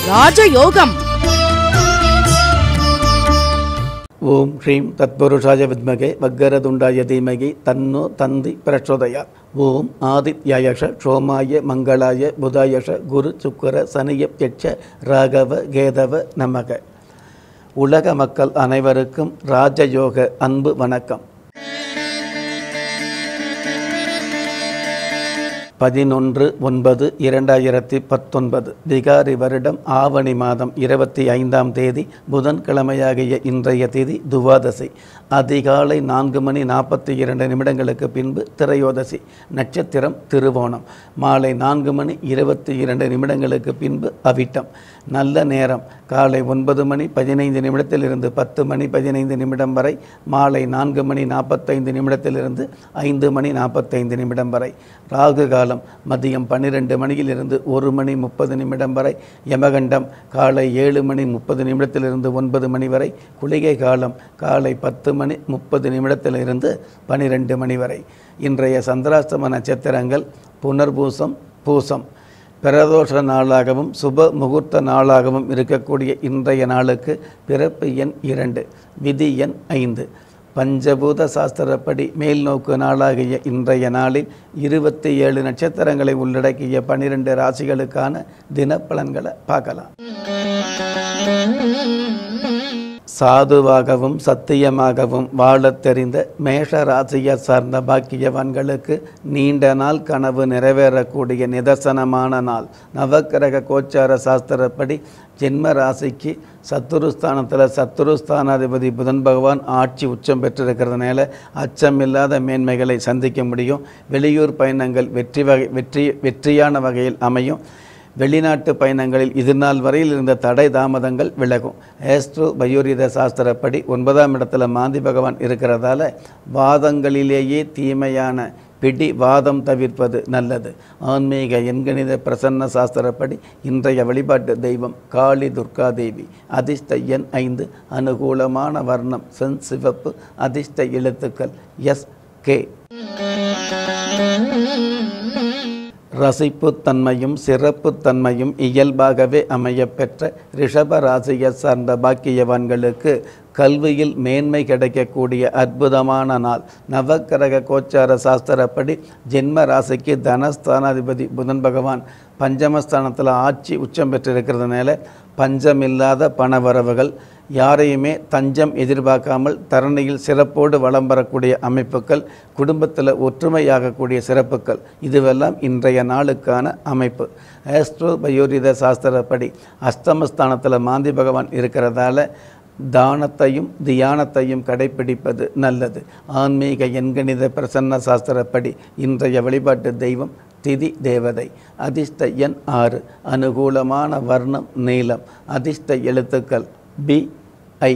ராஜயோகம் ஓம் ஸ்ரீம் தத்புருஷாய வித்மகே வக்கரதுண்டாய தீமகி தன்னோ தந்தி பிரச்சோதயா ஓம் ஆதித்யாயஷ சோமாய மங்களாய புதாயஷ குரு சுக்கர சனிய யட்ச ராகவ கேதவ நமக உலக மக்கள் அனைவருக்கும் ராஜயோக அன்பு வணக்கம் பதினொன்று ஒன்பது இரண்டாயிரத்தி பத்தொன்பது திகாரி வருடம் ஆவணி மாதம் இருபத்தி ஐந்தாம் தேதி புதன்கிழமையாகிய இன்றைய தேதி துவாதசி அதிகாலை நான்கு மணி நாற்பத்தி இரண்டு நிமிடங்களுக்கு பின்பு திரையோதசி நட்சத்திரம் திருவோணம் மாலை நான்கு மணி இருபத்தி இரண்டு நிமிடங்களுக்கு பின்பு அவிட்டம் நல்ல நேரம் காலை ஒன்பது மணி பதினைந்து நிமிடத்திலிருந்து பத்து மணி பதினைந்து நிமிடம் வரை மாலை நான்கு மணி நாற்பத்தைந்து நிமிடத்திலிருந்து ஐந்து மணி நாற்பத்தைந்து நிமிடம் வரை ராகு காலம் மதியம் பன்னிரெண்டு மணியிலிருந்து ஒரு மணி முப்பது நிமிடம் வரை யமகண்டம் காலை ஏழு மணி முப்பது நிமிடத்திலிருந்து ஒன்பது மணி வரை குளிகை காலம் காலை பத்து மணி முப்பது நிமிடத்திலிருந்து பனிரெண்டு மணி வரை இன்றைய சந்திராஷ்டம நட்சத்திரங்கள் புனர்பூசம் பூசம் பிரதோஷ நாளாகவும் சுப முகூர்த்த நாளாகவும் இருக்கக்கூடிய இன்றைய நாளுக்கு பிறப்பு எண் இரண்டு விதி எண் ஐந்து பஞ்சபூத சாஸ்திரப்படி மேல் நோக்கு நாளாகிய இன்றைய நாளில் இருபத்தி ஏழு நட்சத்திரங்களை உள்ளடக்கிய பனிரெண்டு ராசிகளுக்கான தினப்பலன்களை பார்க்கலாம் சாதுவாகவும் சத்தியமாகவும் வாழத் தெரிந்த மேஷ ராசியை சார்ந்த பாக்கியவான்களுக்கு நீண்ட நாள் கனவு நிறைவேறக்கூடிய நிதர்சனமான நாள் நவக்கிரக கோச்சார சாஸ்திரப்படி ஜென்ம ராசிக்கு சத்துருஸ்தானத்தில் சத்துருஸ்தானாதிபதி புதன் பகவான் ஆட்சி உச்சம் பெற்றிருக்கிறதுனால அச்சமில்லாத மேன்மைகளை சந்திக்க முடியும் வெளியூர் பயணங்கள் வெற்றி வகை வெற்றி வெற்றியான வகையில் அமையும் வெளிநாட்டு பயணங்களில் இது நாள் வரையில் இருந்த தடை தாமதங்கள் விலகும் ஏஸ்ட்ரோ பயோரித சாஸ்திரப்படி ஒன்பதாம் இடத்துல மாந்தி பகவான் இருக்கிறதால வாதங்களிலேயே தீமையான பிடி வாதம் தவிர்ப்பது நல்லது ஆன்மீக எண்கணித பிரசன்ன சாஸ்திரப்படி இன்றைய வழிபாட்டு தெய்வம் காளி துர்கா தேவி அதிர்ஷ்ட எண் ஐந்து அனுகூலமான வர்ணம் சென் சிவப்பு அதிர்ஷ்ட எழுத்துக்கள் எஸ் கே ரசிப்புத்தன்மையும் சிறப்புத்தன்மையும் இயல்பாகவே அமையப்பெற்ற ரிஷப ராசியை சார்ந்த பாக்கியவான்களுக்கு கல்வியில் மேன்மை கிடைக்கக்கூடிய அற்புதமான நாள் நவக்கிரக கோச்சார சாஸ்திரப்படி ஜென்ம ராசிக்கு தனஸ்தானாதிபதி புதன் பகவான் பஞ்சமஸ்தானத்தில் ஆட்சி உச்சம் பெற்றிருக்கிறதுனால பஞ்சமில்லாத பணவரவுகள் யாரையுமே தஞ்சம் எதிர்பார்க்காமல் தரணியில் சிறப்போடு வலம் வரக்கூடிய அமைப்புகள் குடும்பத்தில் ஒற்றுமையாகக்கூடிய சிறப்புகள் இதுவெல்லாம் இன்றைய நாளுக்கான அமைப்பு ஆஸ்ட்ரோ பயோரித சாஸ்திரப்படி அஷ்டமஸ்தானத்தில் மாந்தி பகவான் இருக்கிறதால தானத்தையும் தியானத்தையும் கடைபிடிப்பது நல்லது ஆன்மீக எண்கணித பிரசன்ன சாஸ்திரப்படி இன்றைய வழிபாட்டு தெய்வம் திதி தேவதை அதிர்ஷ்ட எண் ஆறு அனுகூலமான வர்ணம் நீளம் அதிர்ஷ்ட எழுத்துக்கள் பி ஐ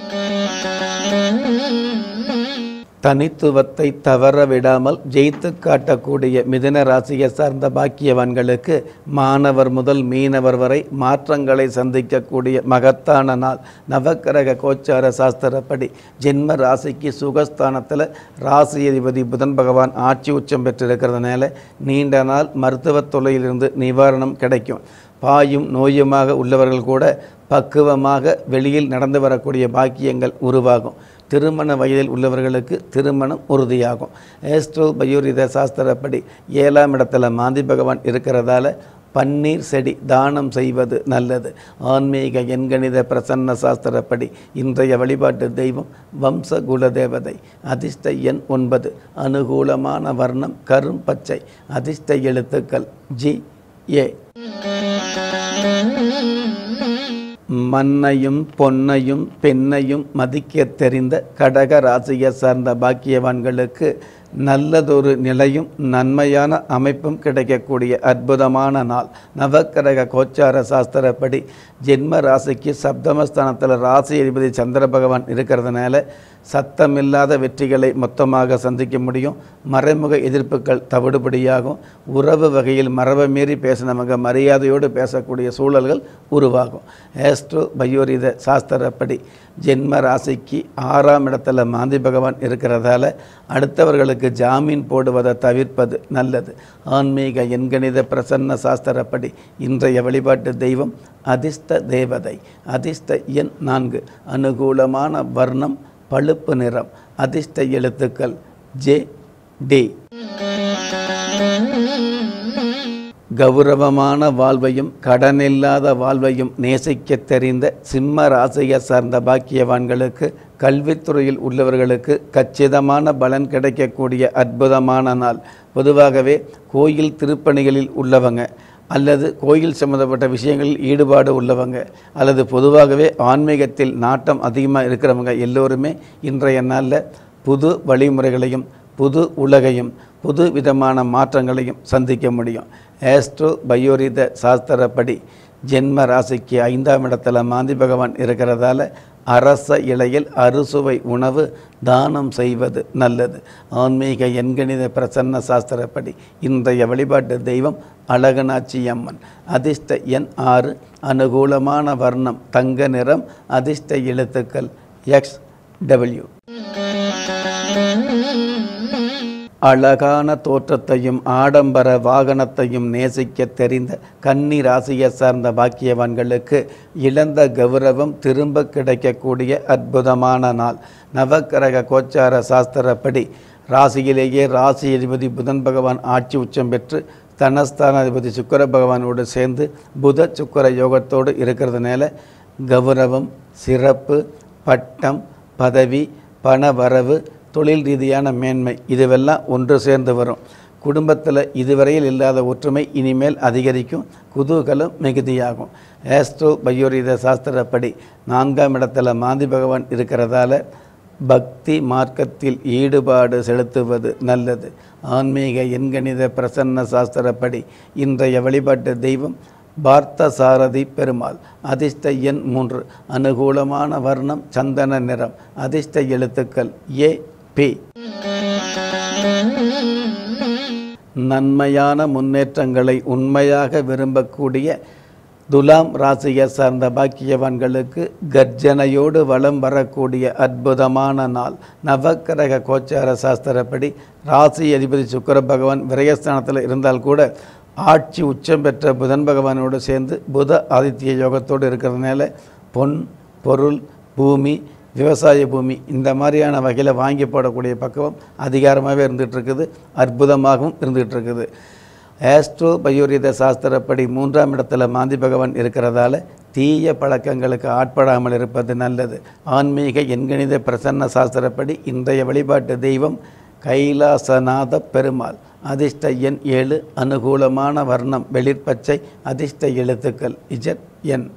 தனித்துவத்தை தவற விடாமல் ஜெயித்து காட்டக்கூடிய மிதுன ராசியை சார்ந்த பாக்கியவான்களுக்கு மாணவர் முதல் மீனவர் வரை மாற்றங்களை சந்திக்கக்கூடிய மகத்தான நாள் நவக்கிரக கோச்சார சாஸ்திரப்படி ஜென்ம ராசிக்கு சுகஸ்தானத்தில் ராசி அதிபதி புதன் பகவான் ஆட்சி உச்சம் பெற்றிருக்கிறதுனால நீண்ட நாள் மருத்துவத் தொல்லையிலிருந்து நிவாரணம் கிடைக்கும் பாயும் நோயுமாக உள்ளவர்கள் கூட பக்குவமாக வெளியில் நடந்து வரக்கூடிய பாக்கியங்கள் உருவாகும் திருமண வயதில் உள்ளவர்களுக்கு திருமணம் உறுதியாகும் ஏஸ்ட்ரோ பயோரித சாஸ்திரப்படி ஏழாம் இடத்துல மாந்தி பகவான் இருக்கிறதால பன்னீர் செடி தானம் செய்வது நல்லது ஆன்மீக எண்கணித பிரசன்ன சாஸ்திரப்படி இன்றைய வழிபாட்டு தெய்வம் வம்ச குலதேவதை அதிர்ஷ்ட எண் ஒன்பது அனுகூலமான வர்ணம் கரும் பச்சை அதிர்ஷ்ட எழுத்துக்கள் ஜி ஏ மண்ணையும் பொன்னையும் பெண்ணையும் மதிக்க தெரிந்த கடக ராசியை சார்ந்த பாக்கியவான்களுக்கு நல்லதொரு நிலையும் நன்மையான அமைப்பும் கிடைக்கக்கூடிய அற்புதமான நாள் நவக்கிரக கோச்சார சாஸ்திரப்படி ஜென்ம ராசிக்கு சப்தமஸ்தானத்தில் ராசி அதிபதி சந்திர பகவான் இருக்கிறதுனால சத்தமில்லாத வெற்றிகளை மொத்தமாக சந்திக்க முடியும் மறைமுக எதிர்ப்புகள் தவிடுபடியாகும் உறவு வகையில் மரபை மீறி பேசினவங்க மரியாதையோடு பேசக்கூடிய சூழல்கள் உருவாகும் ஏஸ்ட்ரோ பயோரித சாஸ்திரப்படி ஜென்ம ராசிக்கு ஆறாம் இடத்துல மாந்தி பகவான் இருக்கிறதால அடுத்தவர்களுக்கு அவர்களுக்கு ஜாமீன் போடுவதை தவிர்ப்பது நல்லது ஆன்மீக எண்கணித பிரசன்ன சாஸ்திரப்படி இன்றைய வழிபாட்டு தெய்வம் அதிர்ஷ்ட தேவதை அதிர்ஷ்ட எண் நான்கு அனுகூலமான வர்ணம் பழுப்பு நிறம் அதிர்ஷ்ட எழுத்துக்கள் ஜே டி கௌரவமான வாழ்வையும் கடனில்லாத வாழ்வையும் நேசிக்க தெரிந்த சிம்ம ராசியை சார்ந்த பாக்கியவான்களுக்கு கல்வித்துறையில் உள்ளவர்களுக்கு கச்சிதமான பலன் கிடைக்கக்கூடிய அற்புதமான நாள் பொதுவாகவே கோயில் திருப்பணிகளில் உள்ளவங்க அல்லது கோயில் சம்மந்தப்பட்ட விஷயங்களில் ஈடுபாடு உள்ளவங்க அல்லது பொதுவாகவே ஆன்மீகத்தில் நாட்டம் அதிகமாக இருக்கிறவங்க எல்லோருமே இன்றைய நாளில் புது வழிமுறைகளையும் புது உலகையும் புது விதமான மாற்றங்களையும் சந்திக்க முடியும் ஆஸ்ட்ரோ பயோரித சாஸ்திரப்படி ஜென்ம ராசிக்கு ஐந்தாம் இடத்துல மாந்தி பகவான் இருக்கிறதால அரச இலையில் அறுசுவை உணவு தானம் செய்வது நல்லது ஆன்மீக எண்கணித பிரசன்ன சாஸ்திரப்படி இன்றைய வழிபாட்டு தெய்வம் அழகனாச்சி அம்மன் அதிர்ஷ்ட எண் ஆறு அனுகூலமான வர்ணம் தங்க நிறம் அதிர்ஷ்ட எழுத்துக்கள் எக்ஸ் டபிள்யூ அழகான தோற்றத்தையும் ஆடம்பர வாகனத்தையும் நேசிக்க தெரிந்த கன்னி ராசியை சார்ந்த பாக்கியவான்களுக்கு இழந்த கௌரவம் திரும்ப கிடைக்கக்கூடிய அற்புதமான நாள் நவக்கிரக கோச்சார சாஸ்திரப்படி ராசியிலேயே ராசி அதிபதி புதன் பகவான் ஆட்சி உச்சம் பெற்று தனஸ்தானாதிபதி சுக்கர பகவானோடு சேர்ந்து புத சுக்கர யோகத்தோடு இருக்கிறதுனால கௌரவம் சிறப்பு பட்டம் பதவி பணவரவு தொழில் ரீதியான மேன்மை இதுவெல்லாம் ஒன்று சேர்ந்து வரும் குடும்பத்தில் இதுவரையில் இல்லாத ஒற்றுமை இனிமேல் அதிகரிக்கும் குதூகலம் மிகுதியாகும் ஆஸ்ட்ரோ பயோரீத சாஸ்திரப்படி நான்காம் இடத்துல மாந்தி பகவான் இருக்கிறதால பக்தி மார்க்கத்தில் ஈடுபாடு செலுத்துவது நல்லது ஆன்மீக எண்கணித பிரசன்ன சாஸ்திரப்படி இன்றைய வழிபாட்டு தெய்வம் பார்த்த சாரதி பெருமாள் அதிர்ஷ்ட எண் மூன்று அனுகூலமான வர்ணம் சந்தன நிறம் அதிர்ஷ்ட எழுத்துக்கள் ஏ பி நன்மையான முன்னேற்றங்களை உண்மையாக விரும்பக்கூடிய துலாம் ராசியை சார்ந்த பாக்கியவான்களுக்கு கர்ஜனையோடு வலம் வரக்கூடிய அற்புதமான நாள் நவக்கிரக கோச்சார சாஸ்திரப்படி ராசி அதிபதி சுக்கர பகவான் விரயஸ்தானத்தில் இருந்தால் கூட ஆட்சி உச்சம் பெற்ற புதன் பகவானோடு சேர்ந்து புத ஆதித்ய யோகத்தோடு இருக்கிறதுனால பொன் பொருள் பூமி விவசாய பூமி இந்த மாதிரியான வகையில் வாங்கி போடக்கூடிய பக்குவம் அதிகாரமாகவே இருந்துகிட்டு இருக்குது அற்புதமாகவும் இருந்துகிட்டு இருக்குது ஆஸ்ட்ரோ பயோரித சாஸ்திரப்படி மூன்றாம் இடத்துல மாந்தி பகவான் இருக்கிறதால தீய பழக்கங்களுக்கு ஆட்படாமல் இருப்பது நல்லது ஆன்மீக எண்கணித பிரசன்ன சாஸ்திரப்படி இன்றைய வழிபாட்டு தெய்வம் கைலாசநாத பெருமாள் அதிர்ஷ்ட எண் ஏழு அனுகூலமான வர்ணம் வெளிர்பச்சை அதிர்ஷ்ட எழுத்துக்கள் இஜட் என்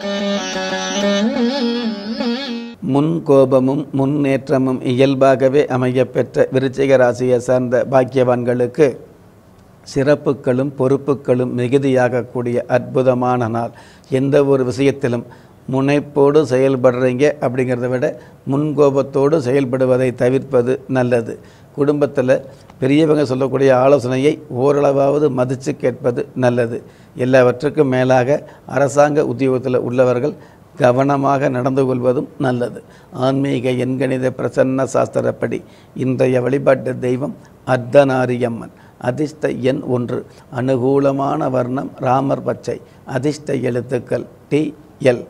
முன்கோபமும் முன்னேற்றமும் இயல்பாகவே அமையப்பெற்ற விருச்சிக ராசியை சார்ந்த பாக்கியவான்களுக்கு சிறப்புகளும் பொறுப்புகளும் மிகுதியாகக்கூடிய அற்புதமான நாள் எந்த ஒரு விஷயத்திலும் முனைப்போடு செயல்படுறீங்க அப்படிங்கிறத விட முன்கோபத்தோடு செயல்படுவதை தவிர்ப்பது நல்லது குடும்பத்தில் பெரியவங்க சொல்லக்கூடிய ஆலோசனையை ஓரளவாவது மதித்து கேட்பது நல்லது எல்லாவற்றுக்கும் மேலாக அரசாங்க உத்தியோகத்தில் உள்ளவர்கள் கவனமாக நடந்து கொள்வதும் நல்லது ஆன்மீக எண்கணித பிரசன்ன சாஸ்திரப்படி இன்றைய வழிபாட்டு தெய்வம் அர்த்தநாரியம்மன் அதிர்ஷ்ட எண் ஒன்று அனுகூலமான வர்ணம் ராமர் பச்சை அதிர்ஷ்ட எழுத்துக்கள் டி எல்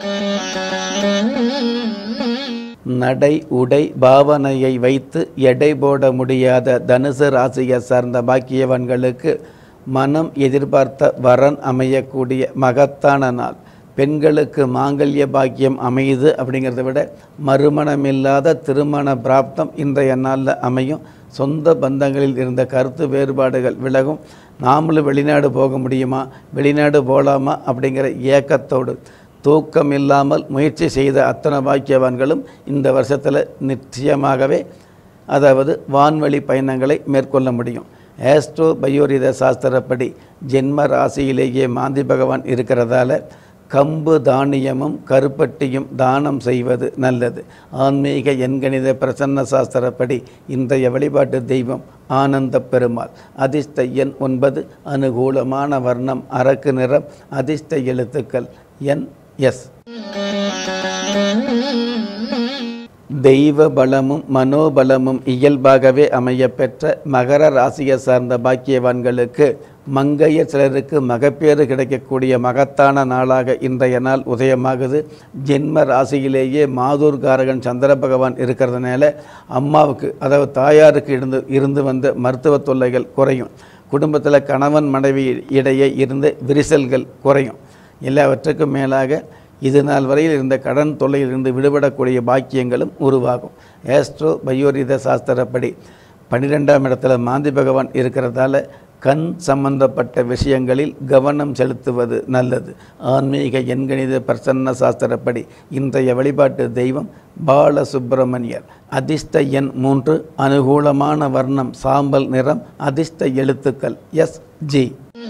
நடை உடை பாவனையை வைத்து எடை போட முடியாத தனுசு ராசியை சார்ந்த பாக்கியவன்களுக்கு மனம் எதிர்பார்த்த வரன் அமையக்கூடிய மகத்தான நாள் பெண்களுக்கு மாங்கல்ய பாக்கியம் அமையுது அப்படிங்கிறத விட மறுமணமில்லாத திருமண பிராப்தம் இன்றைய நாளில் அமையும் சொந்த பந்தங்களில் இருந்த கருத்து வேறுபாடுகள் விலகும் நாமளும் வெளிநாடு போக முடியுமா வெளிநாடு போகலாமா அப்படிங்கிற ஏக்கத்தோடு தூக்கம் இல்லாமல் முயற்சி செய்த அத்தனை பாக்கியவான்களும் இந்த வருஷத்தில் நிச்சயமாகவே அதாவது வான்வழி பயணங்களை மேற்கொள்ள முடியும் ஆஸ்ட்ரோ பயோரித சாஸ்திரப்படி ஜென்ம ராசியிலேயே மாந்தி பகவான் இருக்கிறதால கம்பு தானியமும் கருப்பட்டியும் தானம் செய்வது நல்லது ஆன்மீக எண்கணித பிரசன்ன சாஸ்திரப்படி இன்றைய வழிபாட்டு தெய்வம் ஆனந்த பெருமாள் அதிர்ஷ்ட எண் ஒன்பது அனுகூலமான வர்ணம் அரக்கு நிறம் அதிர்ஷ்ட எழுத்துக்கள் என் எஸ் தெய்வ பலமும் மனோபலமும் இயல்பாகவே அமையப்பெற்ற மகர ராசியை சார்ந்த பாக்கியவான்களுக்கு மங்கைய சிலருக்கு மகப்பேறு கிடைக்கக்கூடிய மகத்தான நாளாக இன்றைய நாள் உதயமாகுது ஜென்ம ராசியிலேயே மாதூர்காரகன் சந்திர பகவான் இருக்கிறதுனால அம்மாவுக்கு அதாவது தாயாருக்கு இருந்து இருந்து வந்த மருத்துவ தொல்லைகள் குறையும் குடும்பத்தில் கணவன் மனைவி இடையே இருந்த விரிசல்கள் குறையும் எல்லாவற்றுக்கும் மேலாக இது நாள் வரையில் இருந்த கடன் தொல்லையிலிருந்து விடுபடக்கூடிய பாக்கியங்களும் உருவாகும் ஏஸ்ட்ரோ பயோரித சாஸ்திரப்படி பன்னிரெண்டாம் இடத்துல மாந்தி பகவான் இருக்கிறதால கண் சம்பந்தப்பட்ட விஷயங்களில் கவனம் செலுத்துவது நல்லது ஆன்மீக எண்கணித பிரசன்ன சாஸ்திரப்படி இன்றைய வழிபாட்டு தெய்வம் பாலசுப்பிரமணியர் அதிர்ஷ்ட எண் மூன்று அனுகூலமான வர்ணம் சாம்பல் நிறம் அதிர்ஷ்ட எழுத்துக்கள் எஸ் ஜி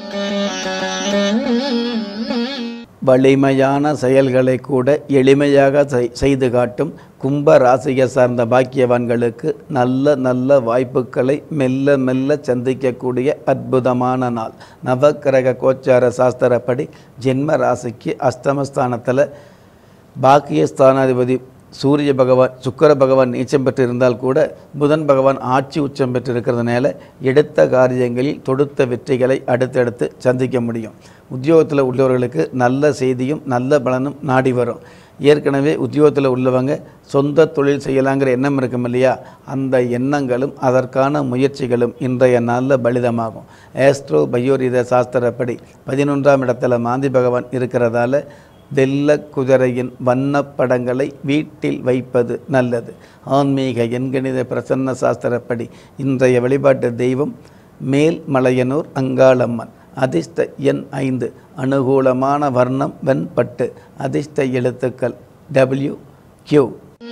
வலிமையான செயல்களை கூட எளிமையாக செய்- செய்து காட்டும் கும்ப ராசியை சார்ந்த பாக்கியவான்களுக்கு நல்ல நல்ல வாய்ப்புகளை மெல்ல மெல்ல சந்திக்கக்கூடிய அற்புதமான நாள் நவக்கிரக கோச்சார சாஸ்திரப்படி ஜென்ம ராசிக்கு அஷ்டமஸ்தானத்தில் பாக்கியஸ்தானாதிபதி சூரிய பகவான் சுக்கிர பகவான் நீச்சம் பெற்று இருந்தால் கூட புதன் பகவான் ஆட்சி உச்சம் பெற்று இருக்கிறதுனால எடுத்த காரியங்களில் தொடுத்த வெற்றிகளை அடுத்தடுத்து சந்திக்க முடியும் உத்தியோகத்தில் உள்ளவர்களுக்கு நல்ல செய்தியும் நல்ல பலனும் நாடி வரும் ஏற்கனவே உத்தியோகத்தில் உள்ளவங்க சொந்த தொழில் செய்யலாங்கிற எண்ணம் இருக்கும் இல்லையா அந்த எண்ணங்களும் அதற்கான முயற்சிகளும் இன்றைய நாளில் பலிதமாகும் ஏஸ்ட்ரோ பயோரித சாஸ்திரப்படி பதினொன்றாம் இடத்துல மாந்தி பகவான் இருக்கிறதால வெள்ள குதிரையின் வண்ணப்படங்களை வீட்டில் வைப்பது நல்லது ஆன்மீக எண்கணித பிரசன்ன சாஸ்திரப்படி இன்றைய வழிபாட்டு தெய்வம் மேல்மலையனூர் அங்காளம்மன் அதிர்ஷ்ட எண் ஐந்து அனுகூலமான வர்ணம் வெண்பட்டு அதிர்ஷ்ட எழுத்துக்கள் டபிள்யூ கியூ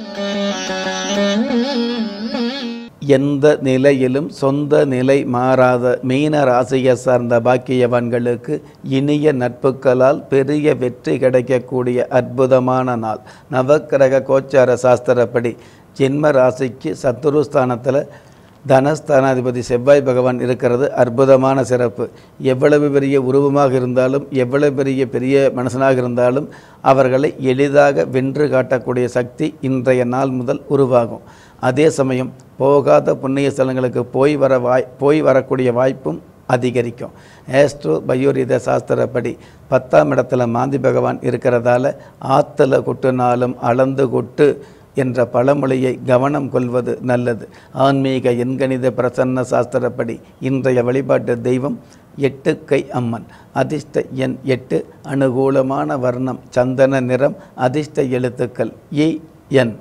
எந்த நிலையிலும் சொந்த நிலை மாறாத மீன ராசியை சார்ந்த பாக்கியவான்களுக்கு இனிய நட்புகளால் பெரிய வெற்றி கிடைக்கக்கூடிய அற்புதமான நாள் நவக்கிரக கோச்சார சாஸ்திரப்படி ஜென்ம ராசிக்கு சத்துருஸ்தானத்தில் தனஸ்தானாதிபதி செவ்வாய் பகவான் இருக்கிறது அற்புதமான சிறப்பு எவ்வளவு பெரிய உருவமாக இருந்தாலும் எவ்வளவு பெரிய பெரிய மனுஷனாக இருந்தாலும் அவர்களை எளிதாக வென்று காட்டக்கூடிய சக்தி இன்றைய நாள் முதல் உருவாகும் அதே சமயம் போகாத புண்ணிய ஸ்தலங்களுக்கு போய் வர வாய் போய் வரக்கூடிய வாய்ப்பும் அதிகரிக்கும் ஏஸ்ட்ரோ பயோரித சாஸ்திரப்படி பத்தாம் இடத்துல மாந்தி பகவான் இருக்கிறதால ஆத்தல கொட்டுனாலும் அளந்து கொட்டு என்ற பழமொழியை கவனம் கொள்வது நல்லது ஆன்மீக எண்கணித பிரசன்ன சாஸ்திரப்படி இன்றைய வழிபாட்டு தெய்வம் எட்டுக்கை அம்மன் அதிர்ஷ்ட எண் எட்டு அனுகூலமான வர்ணம் சந்தன நிறம் அதிர்ஷ்ட எழுத்துக்கள் இ என்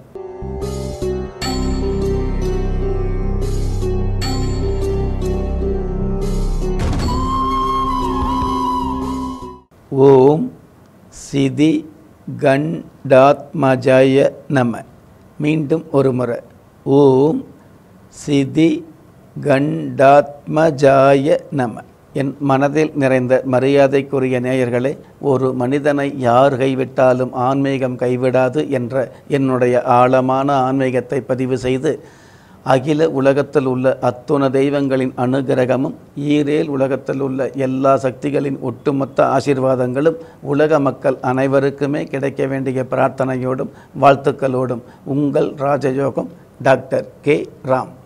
ஓம் சிதி கண்டாத்மஜாய நம மீண்டும் ஒரு முறை ஓம் சிதி கண்டாத்மஜாய நம என் மனதில் நிறைந்த மரியாதைக்குரிய நேயர்களே ஒரு மனிதனை யார் கைவிட்டாலும் ஆன்மீகம் கைவிடாது என்ற என்னுடைய ஆழமான ஆன்மீகத்தை பதிவு செய்து அகில உலகத்தில் உள்ள அத்துண தெய்வங்களின் அனுகிரகமும் ஈரேல் உலகத்தில் உள்ள எல்லா சக்திகளின் ஒட்டுமொத்த ஆசீர்வாதங்களும் உலக மக்கள் அனைவருக்குமே கிடைக்க வேண்டிய பிரார்த்தனையோடும் வாழ்த்துக்களோடும் உங்கள் ராஜயோகம் டாக்டர் கே ராம்